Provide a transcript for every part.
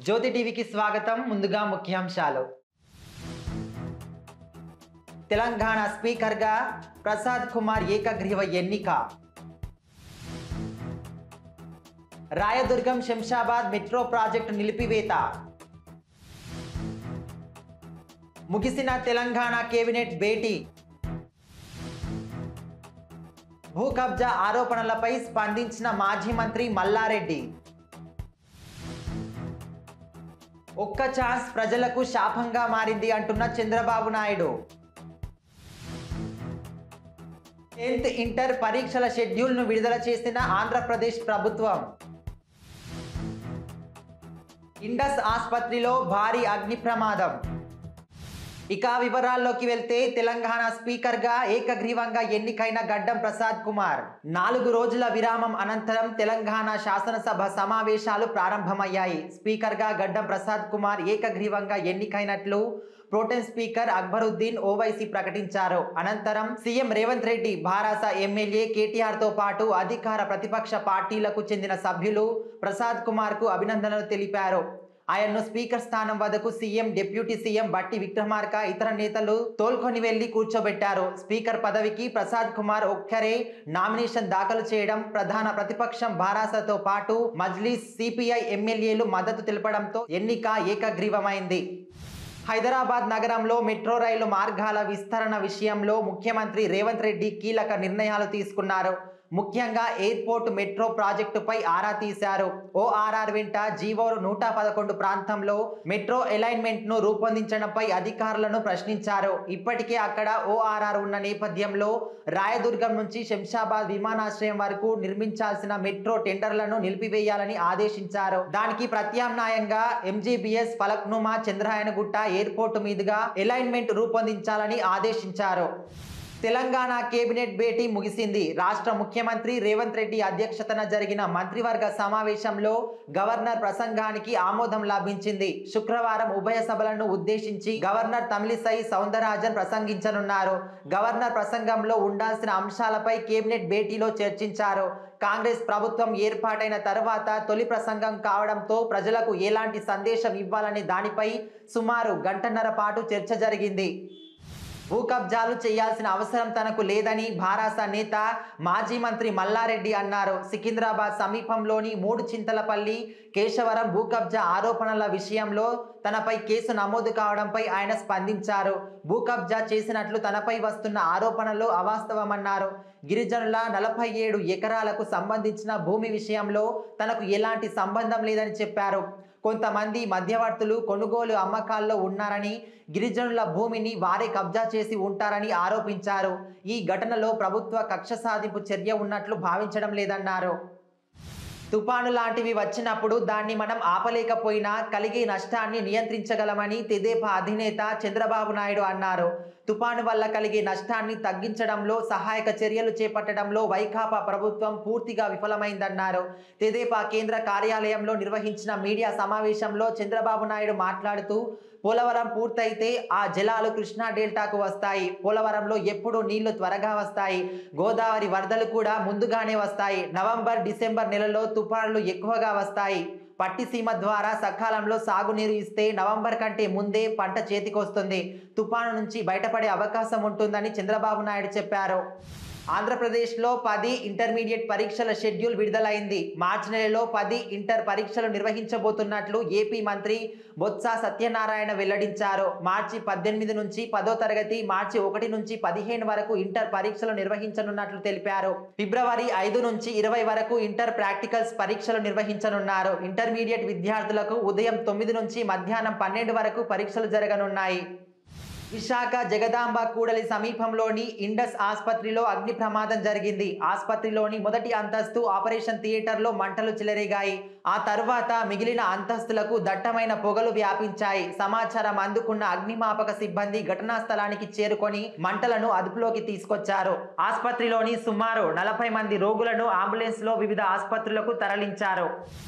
జ్యోతి టీవీకి స్వాగతం ముందుగా ముఖ్యాంశాలు తెలంగాణ స్పీకర్గా ప్రసాద్ కుమార్ ఏకగ్రీవ ఎన్నిక రాయదుర్గం శంషాబాద్ మెట్రో ప్రాజెక్టు నిలిపివేత ముగిసిన తెలంగాణ కేబినెట్ భేటీ భూ కబ్జా ఆరోపణలపై స్పందించిన మాజీ మంత్రి మల్లారెడ్డి ఒక్క ఛాన్స్ ప్రజలకు శాపంగా మారింది అంటున్న చంద్రబాబు నాయుడు టెన్త్ ఇంటర్ పరీక్షల షెడ్యూల్ను విడుదల చేసిన ఆంధ్రప్రదేశ్ ప్రభుత్వం ఇండస్ ఆసుపత్రిలో భారీ అగ్ని ప్రమాదం ఇక వివరాల్లోకి వెళ్తే తెలంగాణ స్పీకర్గా ఏకగ్రీవంగా ఎన్నికైన గడ్డం ప్రసాద్ కుమార్ నాలుగు రోజుల విరామం అనంతరం తెలంగాణ శాసనసభ సమావేశాలు ప్రారంభమయ్యాయి స్పీకర్గా గడ్డం ప్రసాద్ కుమార్ ఏకగ్రీవంగా ఎన్నికైనట్లు ప్రోటెన్ స్పీకర్ అక్బరుద్దీన్ ఓవైసీ ప్రకటించారు అనంతరం CM Revanth Reddy Bharasa MLA KTR తో పాటు అధికార ప్రతిపక్ష పార్టీలకు చెందిన సభ్యులు ప్రసాద్ కుమార్ కు అభినందనలు తెలిపారు ఆయన్ను స్పీకర్ స్థానం వద్దకు సీఎం డిప్యూటీ సీఎం బట్టి విక్రమార్క ఇతర నేతలు తోల్కొని వెళ్లి కూర్చోబెట్టారు స్పీకర్ పదవికి ప్రసాద్ కుమార్ ఒక్కరే నామినేషన్ దాఖలు చేయడం ప్రధాన ప్రతిపక్షం భారాసతో పాటు మజ్లీస్ సిపిఐ ఎమ్మెల్యేలు మద్దతు తెలపడంతో ఎన్నిక ఏకగ్రీవమైంది హైదరాబాద్ నగరంలో మెట్రో రైలు మార్గాల విస్తరణ విషయంలో ముఖ్యమంత్రి రేవంత్ రెడ్డి కీలక నిర్ణయాలు తీసుకున్నారు ముఖ్యంగా ఎయిర్పోర్ట్ మెట్రో ప్రాజెక్టుపై ఆరా తీశారు ఓఆర్ఆర్ వెంట జీవో నూట పదకొండు ప్రాంతంలో మెట్రో అలైన్మెంట్ ను రూపొందించడంపై అధికారులను ప్రశ్నించారు ఇప్పటికే అక్కడ ఓఆర్ఆర్ ఉన్న నేపథ్యంలో రాయదుర్గం నుంచి శంషాబాద్ విమానాశ్రయం వరకు నిర్మించాల్సిన మెట్రో టెండర్లను నిలిపివేయాలని ఆదేశించారు దానికి ప్రత్యామ్నాయంగా ఎంజీబీఎస్ ఫలక్నుమా చంద్రాయనగుట్ట ఎయిర్పోర్టు మీదుగా అలైన్మెంట్ రూపొందించాలని ఆదేశించారు తెలంగాణ కేబినెట్ భేటీ ముగిసింది రాష్ట్ర ముఖ్యమంత్రి రేవంత్ రెడ్డి అధ్యక్షతన జరిగిన మంత్రివర్గ సమావేశంలో గవర్నర్ ప్రసంగానికి ఆమోదం లభించింది శుక్రవారం ఉభయ సభలను ఉద్దేశించి గవర్నర్ తమిళిసై సౌందరరాజన్ ప్రసంగించనున్నారు గవర్నర్ ప్రసంగంలో ఉండాల్సిన అంశాలపై కేబినెట్ భేటీలో చర్చించారు కాంగ్రెస్ ప్రభుత్వం ఏర్పాటైన తర్వాత తొలి ప్రసంగం కావడంతో ప్రజలకు ఎలాంటి సందేశం ఇవ్వాలనే దానిపై సుమారు గంటన్నర పాటు చర్చ జరిగింది భూ కబ్జాలు చేయాల్సిన అవసరం తనకు లేదని భారాస నేత మాజీ మంత్రి మల్లారెడ్డి అన్నారు సికింద్రాబాద్ సమీపంలోని మూడు చింతలపల్లి కేశవరం భూ కబ్జా ఆరోపణల విషయంలో తనపై కేసు నమోదు కావడంపై ఆయన స్పందించారు భూ కబ్జా చేసినట్లు తనపై వస్తున్న ఆరోపణలు అవాస్తవమన్నారు గిరిజనుల నలభై ఏడు ఎకరాలకు సంబంధించిన భూమి విషయంలో తనకు ఎలాంటి సంబంధం లేదని చెప్పారు కొంతమంది మధ్యవర్తులు కొనుగోలు అమ్మకాల్లో ఉన్నారని గిరిజనుల భూమిని వారే కబ్జా చేసి ఉంటారని ఆరోపించారు ఈ ఘటనలో ప్రభుత్వ కక్ష సాధింపు చర్య ఉన్నట్లు భావించడం లేదన్నారు తుపాను లాంటివి వచ్చినప్పుడు దాన్ని మనం ఆపలేకపోయినా కలిగే నష్టాన్ని నియంత్రించగలమని తెదేపా అధినేత చంద్రబాబు నాయుడు అన్నారు తుపాను వల్ల కలిగే నష్టాన్ని తగ్గించడంలో సహాయక చర్యలు చేపట్టడంలో వైకాపా ప్రభుత్వం పూర్తిగా విఫలమైందన్నారు తెదేపా కేంద్ర కార్యాలయంలో నిర్వహించిన మీడియా సమావేశంలో చంద్రబాబు నాయుడు మాట్లాడుతూ పోలవరం పూర్తయితే ఆ జలాలు కృష్ణా డెల్టాకు వస్తాయి పోలవరంలో ఎప్పుడు నీళ్లు త్వరగా వస్తాయి గోదావరి వరదలు కూడా ముందుగానే వస్తాయి నవంబర్ డిసెంబర్ నెలలో తుఫాన్లు ఎక్కువగా వస్తాయి పట్టిసీమ ద్వారా సకాలంలో సాగునీరు ఇస్తే నవంబర్ కంటే ముందే పంట చేతికొస్తుంది తుఫాను నుంచి బయటపడే అవకాశం ఉంటుందని చంద్రబాబు నాయుడు చెప్పారు ఆంధ్రప్రదేశ్లో పది ఇంటర్మీడియట్ పరీక్షల షెడ్యూల్ విడుదలైంది మార్చి నెలలో పది ఇంటర్ పరీక్షలు నిర్వహించబోతున్నట్లు ఏపీ మంత్రి బొత్స సత్యనారాయణ వెల్లడించారు మార్చి పద్దెనిమిది నుంచి పదో తరగతి మార్చి ఒకటి నుంచి పదిహేను వరకు ఇంటర్ పరీక్షలు నిర్వహించనున్నట్లు తెలిపారు ఫిబ్రవరి ఐదు నుంచి ఇరవై వరకు ఇంటర్ ప్రాక్టికల్స్ పరీక్షలు నిర్వహించనున్నారు ఇంటర్మీడియట్ విద్యార్థులకు ఉదయం తొమ్మిది నుంచి మధ్యాహ్నం పన్నెండు వరకు పరీక్షలు జరగనున్నాయి విశాఖ జగదాంబ కూడలి సమీపంలోని ఇండస్ ఆసుపత్రిలో అగ్ని ప్రమాదం జరిగింది ఆసుపత్రిలోని మొదటి అంతస్తు ఆపరేషన్ థియేటర్లో మంటలు చెలరేగాయి ఆ తర్వాత మిగిలిన అంతస్తులకు దట్టమైన పొగలు వ్యాపించాయి సమాచారం అందుకున్న అగ్నిమాపక సిబ్బంది ఘటనా స్థలానికి చేరుకొని మంటలను అదుపులోకి తీసుకొచ్చారు ఆసుపత్రిలోని సుమారు నలభై మంది రోగులను అంబులెన్స్ లో వివిధ ఆసుపత్రులకు తరలించారు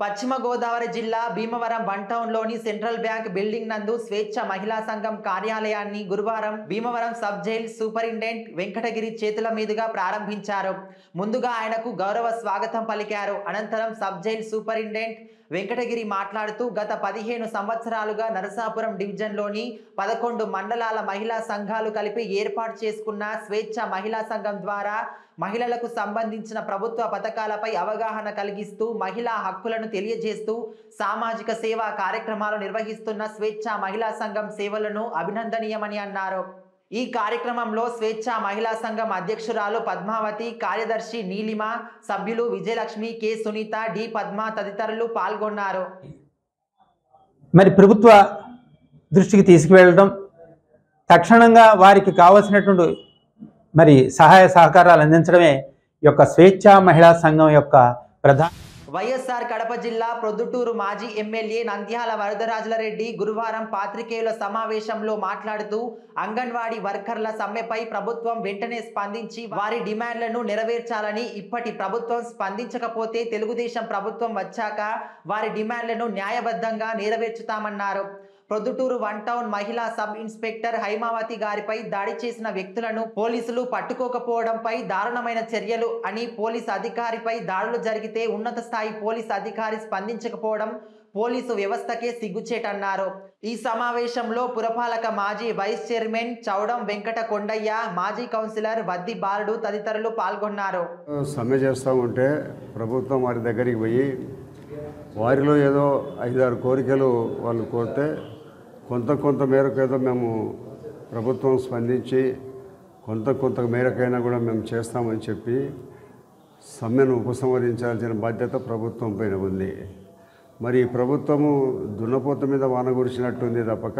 పశ్చిమ గోదావరి జిల్లా భీమవరం వన్ టౌన్ లోని సెంట్రల్ బ్యాంక్ బిల్డింగ్ నందు స్వేచ్ఛ మహిళా సంఘం కార్యాలయాన్ని గురువారం Bhimavaram sub jail superintendent Venkatagiri చేతుల మీదుగా ప్రారంభించారు ముందుగా ఆయనకు గౌరవ స్వాగతం పలికారు అనంతరం సబ్ జైల్ సూపరింటెండెంట్ వెంకటగిరి మాట్లాడుతూ గత పదిహేను సంవత్సరాలుగా నరసాపురం డివిజన్లోని పదకొండు మండలాల మహిళా సంఘాలు కలిపి ఏర్పాటు చేసుకున్న స్వేచ్ఛ మహిళా సంఘం ద్వారా మహిళలకు సంబంధించిన ప్రభుత్వ పథకాలపై అవగాహన కలిగిస్తూ మహిళా హక్కులను తెలియజేస్తూ సామాజిక సేవా కార్యక్రమాలు నిర్వహిస్తున్న స్వేచ్ఛ మహిళా సంఘం సేవలను అభినందనీయమని అన్నారు ఈ కార్యక్రమంలో స్వేచ్ఛ మహిళా సంఘం అధ్యక్షురాలు పద్మావతి కార్యదర్శి నీలిమ సభ్యులు విజయలక్ష్మి కె సునీత డి పద్మ తదితరులు పాల్గొన్నారు మరి ప్రభుత్వ దృష్టికి తీసుకువెళ్ళడం తక్షణంగా వారికి కావలసినటువంటి మరి సహాయ సహకారాలు అందించడమే ఈ యొక్క స్వేచ్ఛా మహిళా సంఘం యొక్క ప్రధాన వైఎస్ఆర్ కడప జిల్లా ప్రొద్దుటూరు మాజీ ఎమ్మెల్యే నంద్యాల వరదరాజుల రెడ్డి గురువారం పాత్రికేయుల సమావేశంలో మాట్లాడుతూ అంగన్వాడీ వర్కర్ల సమ్మెపై ప్రభుత్వం వెంటనే స్పందించి వారి డిమాండ్లను నెరవేర్చాలని ఇప్పటి ప్రభుత్వం స్పందించకపోతే తెలుగుదేశం ప్రభుత్వం వచ్చాక వారి డిమాండ్లను న్యాయబద్ధంగా నెరవేర్చుతామన్నారు ప్రొద్దుటూరు వన్ టౌన్ మహిళా సబ్ ఇన్స్పెక్టర్ హైమావతి గారిపై దాడి చేసిన వ్యక్తులను పోలీసులు పట్టుకోకపోవడంపై దారుణమైన చర్యలు అని పోలీసు అధికారిపై దాడులు జరిగితే ఉన్నత స్థాయి పోలీసు అధికారి స్పందించకపోవడం పోలీసు వ్యవస్థకే సిగ్గుచేటన్నారు ఈ సమావేశంలో పురపాలక మాజీ వైస్ చైర్మన్ చౌడం వెంకట కొండయ్య మాజీ కౌన్సిలర్ వద్ది బాలుడు తదితరులు పాల్గొన్నారు సమ్మె చేస్తూ ఉంటే ప్రభుత్వం వారి దగ్గరికి పోయి వారిలో ఏదో ఐదారు కోరికలు వాళ్ళు కోరితే కొంత కొంత మేరకు ఏదో మేము ప్రభుత్వం స్పందించి కొంత కొంత మేరకైనా కూడా మేము చేస్తామని చెప్పి సమ్మెను ఉపసంహరించాల్సిన బాధ్యత ప్రభుత్వం పైన ఉంది మరి ఈ ప్రభుత్వము దున్నపోత మీద వాన కురిచినట్టుంది తప్పక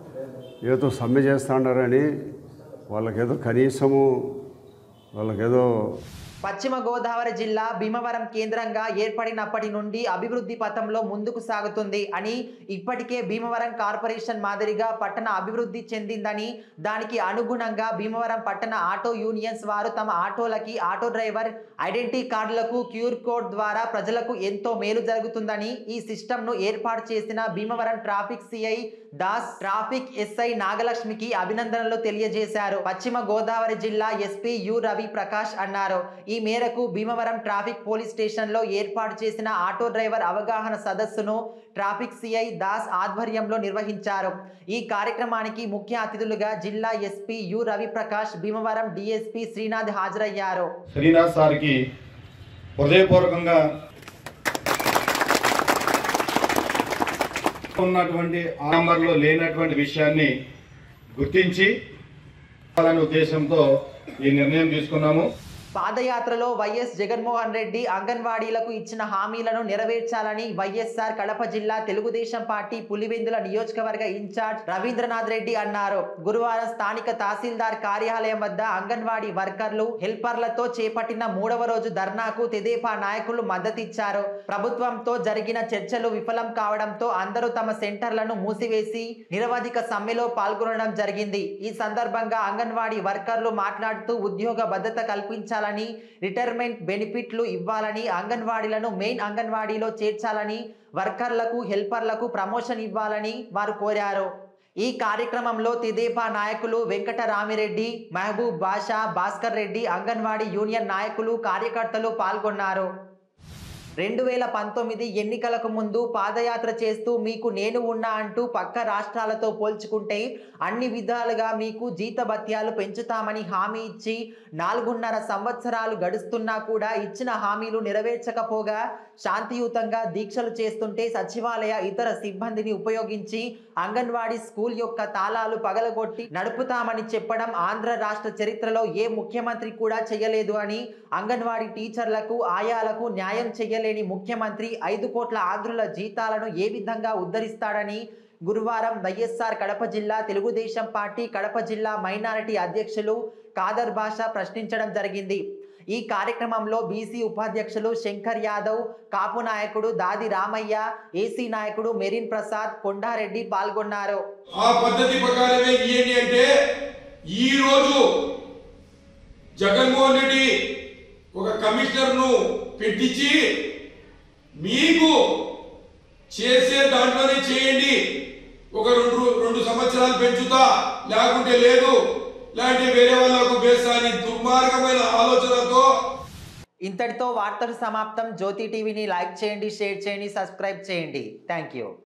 ఏదో సమ్మె చేస్తాడారని వాళ్ళకేదో కనీసము వాళ్ళకేదో పశ్చిమ గోదావరి జిల్లా భీమవరం కేంద్రంగా ఏర్పడినప్పటి నుండి అభివృద్ధి పథంలో ముందుకు సాగుతుంది అని ఇప్పటికే భీమవరం కార్పొరేషన్ మాదిరిగా పట్టణ అభివృద్ధి చెందిందని దానికి అనుగుణంగా భీమవరం పట్టణ ఆటో యూనియన్స్ వారు తమ ఆటోలకి ఆటో డ్రైవర్ ఐడెంటిటీ కార్డులకు క్యూర్ కోడ్ ద్వారా ప్రజలకు ఎంతో మేలు జరుగుతుందని ఈ సిస్టమ్ను ఏర్పాటు చేసిన Bhimavaram traffic CI Das traffic SI నాగలక్ష్మికి అభినందనలు తెలియజేశారు పశ్చిమ గోదావరి జిల్లా ఎస్పీ యు రవి ప్రకాష్ అన్నారు ఈ మేరకు భీమవరం ట్రాఫిక్ పోలీస్ స్టేషన్లో ఏర్పాటు చేసిన ఆటో డ్రైవర్ అవగాహన సదస్సును ట్రాఫిక్ సిఐ దాస్ ఆధ్వర్యంలో నిర్వహించారు ఈ కార్యక్రమానికి ముఖ్య అతిథులుగా జిల్లా SP U Ravi Prakash Bhimavaram DSP Srinath హాజరయ్యారు శ్రీనాథ్ సార్కి హృదయపూర్వకంగా ఉన్నటువంటి ఆ నంబర్లో లేనటువంటి విషయాన్ని గుర్తించి వాళ్ళని ఉద్దేశంతో ఈ నిర్ణయం తీసుకున్నాము పాదయాత్రలో వైఎస్ జగన్మోహన్ రెడ్డి అంగన్వాడీలకు ఇచ్చిన హామీలను నెరవేర్చాలని వైఎస్ఆర్ కడప జిల్లా తెలుగుదేశం పార్టీ పులివెందుల నియోజకవర్గ ఇన్ఛార్జ్ రవీంద్రనాథ్ రెడ్డి అన్నారు గురువారం స్థానిక తహసీల్దార్ కార్యాలయం వద్ద అంగన్వాడీ వర్కర్లు హెల్పర్లతో చేపట్టిన మూడవ రోజు ధర్నాకు తెదేపా నాయకులు మద్దతిచ్చారు ప్రభుత్వంతో జరిగిన చర్చలు విఫలం కావడంతో అందరూ తమ సెంటర్లను మూసివేసి నిరవధిక సమ్మెలో పాల్గొనడం జరిగింది ఈ సందర్భంగా అంగన్వాడీ వర్కర్లు మాట్లాడుతూ ఉద్యోగ భద్రత కల్పించాలని రిటైర్మెంట్ బెనిఫిట్లు ఇవ్వాలని అంగన్వాడీలను మెయిన్ అంగన్వాడీలో చేర్చాలని వర్కర్లకు హెల్పర్లకు ప్రమోషన్ ఇవ్వాలని వారు కోరారు ఈ కార్యక్రమంలో తెదేపా నాయకులు వెంకట రామిరెడ్డి మహబూబ్ బాషా భాస్కర్ రెడ్డి అంగన్వాడీ యూనియన్ నాయకులు కార్యకర్తలు పాల్గొన్నారు రెండు వేల పంతొమ్మిది ఎన్నికలకు ముందు పాదయాత్ర చేస్తూ మీకు నేను ఉన్నా అంటూ పక్క రాష్ట్రాలతో పోల్చుకుంటే అన్ని విధాలుగా మీకు జీతభత్యాలు పెంచుతామని హామీ ఇచ్చి నాలుగున్నర సంవత్సరాలు గడుస్తున్నా కూడా ఇచ్చిన హామీలు నెరవేర్చకపోగా శాంతియుతంగా దీక్షలు చేస్తుంటే సచివాలయ ఇతర సిబ్బందిని ఉపయోగించి అంగన్వాడీ స్కూల్ యొక్క తాళాలు పగలగొట్టి నడుపుతామని చెప్పడం ఆంధ్ర రాష్ట్ర చరిత్రలో ఏ ముఖ్యమంత్రి కూడా చేయలేదు అని అంగన్వాడీ టీచర్లకు ఆయాలకు న్యాయం చేయలేని ముఖ్యమంత్రి ఐదు కోట్ల ఆంధ్రుల జీతాలను ఏ విధంగా ఉద్ధరిస్తాడని గురువారం వైఎస్ఆర్ కడప జిల్లా తెలుగుదేశం పార్టీ కడప జిల్లా మైనారిటీ అధ్యక్షులు కాదర్ భాష ప్రశ్నించడం జరిగింది ఈ కార్యక్రమంలో బీసీ ఉపాధ్యక్షులు శంకర్ యాదవ్ కాపు నాయకుడు దాది రామయ్య ఏసీ నాయకుడు మెరిన్ ప్రసాద్ కొండారెడ్డి పాల్గొన్నారు ఆ పద్ధతి ప్రకారమే ఇయ్యండి అంటే ఈ రోజు జగన్మోహన్ రెడ్డి ఒక కమిషనర్ ను పెట్టించి మీకు చేసే దాంట్లోనే చేయండి ఒక రెండు రెండు సంవత్సరాలు పెంచుతా లేకుంటే లేదు లేదంటే వేరే వాళ్ళకు బేసా అని దుర్మార్గమైన ఆలోచనతో ఇంతటితో వార్తలు సమాప్తం జ్యోతి టీవీని లైక్ చేయండి షేర్ చేయండి సబ్స్క్రైబ్ చేయండి థ్యాంక్ యూ